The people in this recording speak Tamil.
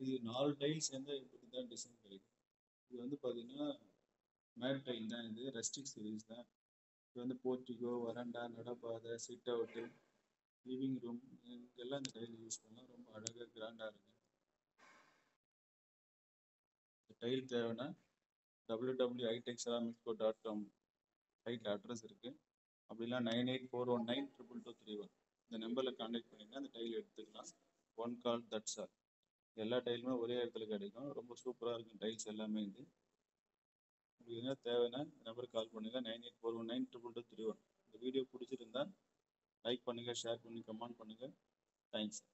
இது நாலு டைல் சேர்ந்தா இப்படி தான் டிசைன் கிடைக்கும் இது வந்து பார்த்தீங்கன்னா மேட் டைல் தான் இது ரெஸ்டிக் சீரிஸ் தான் இது வந்து போர்ட்டிகோ வராண்டா நடப்பாதை சிட் அவுட்டு லிவிங் ரூம் இங்கெல்லாம் இந்த டைல் யூஸ் பண்ணலாம் ரொம்ப அழகாக கிராண்டாக இருக்கும் இந்த டைல் தேவைன்னா W W Itech ceramicsco dot com சைட்டில் அட்ரஸ் இருக்குது அப்படிலாம் nine eight four one nine triple two three one இந்த நம்பரில் கான்டாக்ட் பண்ணிங்கன்னா அந்த டைல் எடுத்துக்கலாம் ஒன் கால் தட்ஸ் ஆல் எல்லா டைலுமே ஒரே இடத்துல கிடைக்கும் ரொம்ப சூப்பராக இருக்கும் டைல்ஸ் எல்லாமே இது உங்களுக்கு என்ன தேவைன்னா இந்த நம்பருக்கு கால் பண்ணுங்கள் nine eight four one nine triple two three one இந்த வீடியோ பிடிச்சிருந்தா லைக் பண்ணுங்கள் ஷேர் பண்ணி கமெண்ட் பண்ணுங்கள் தேங்க்ஸ்